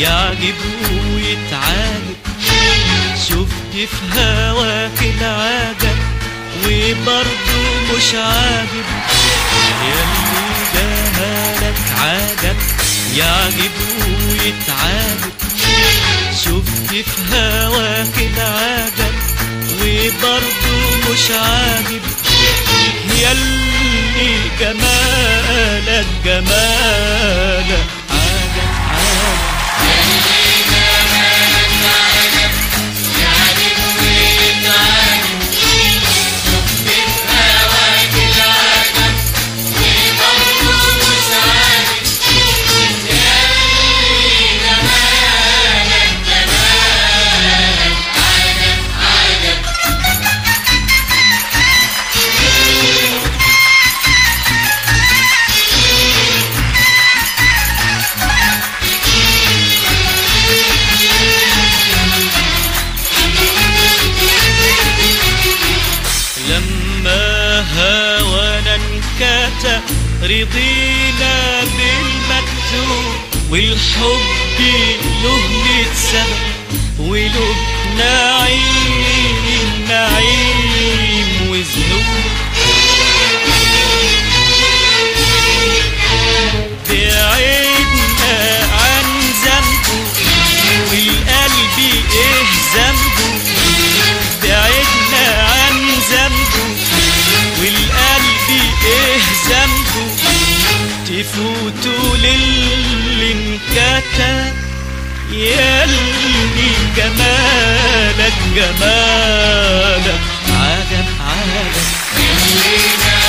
يعجب ويتعاجب شفت في هواك العجب وبرضه مش عاجب ياللي جمالك عجب يعجب ويتعاجب شفت في هواك العجب وبرضه مش عاجب ياللي جمالك جمالك عجب عجب لما هوانا انكتب رضينا بالمكتوب والحب له ميت سبب وله نعيم نعيم وذنوب بعدنا عن ذنبه والقلب ايه ذنبه بعدنا عن ذنبه والقلب ايه ذنبه تفوتوا للي انكتب ياللي جمالك جمالك عجب عجب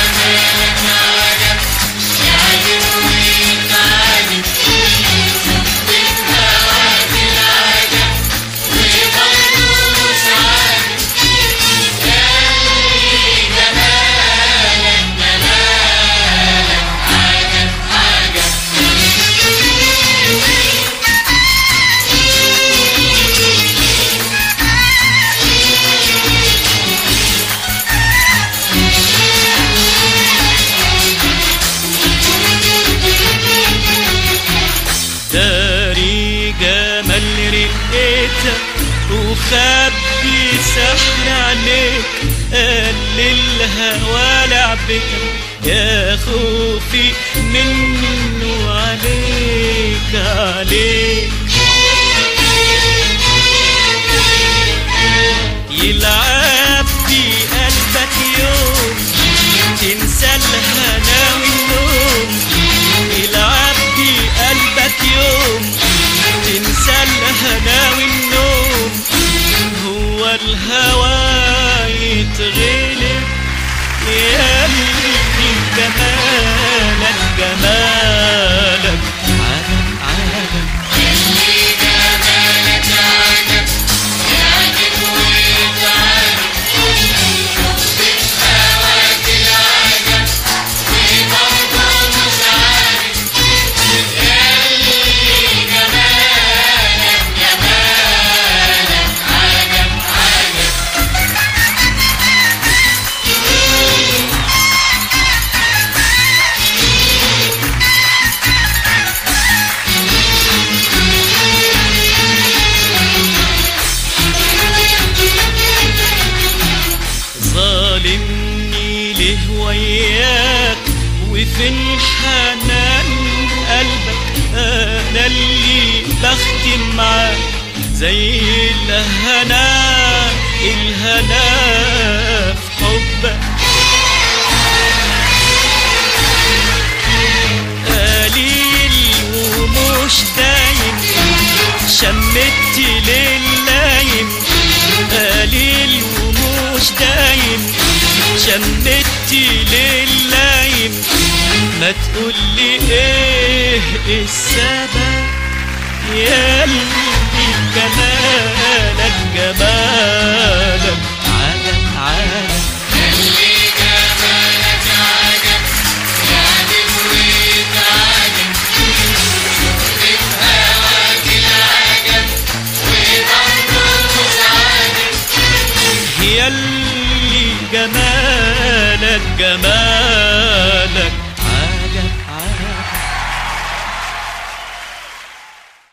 داري جمال رقتك وخبي سحر عليك قال الهوى لعبتك يا خوفي منه عليك عليك يلعب في قلبك يوم تنسى الهنا والنوم يلعب في قلبك يوم تنسى الهنا والنوم هو الهوى يتغلب ياللي جمالك جمالك عجب عجب ظالمني ليه وياك وفين حنان قلبك انا اللي بختم معاك زي الهنا الهنا في حبك قليل ومش دايم شمت لللايم قليل ومش دايم شمت لللايم ما تقولي ايه السبب ياللي جمالك جمالك عجب عجب ياللي جمالك جمالك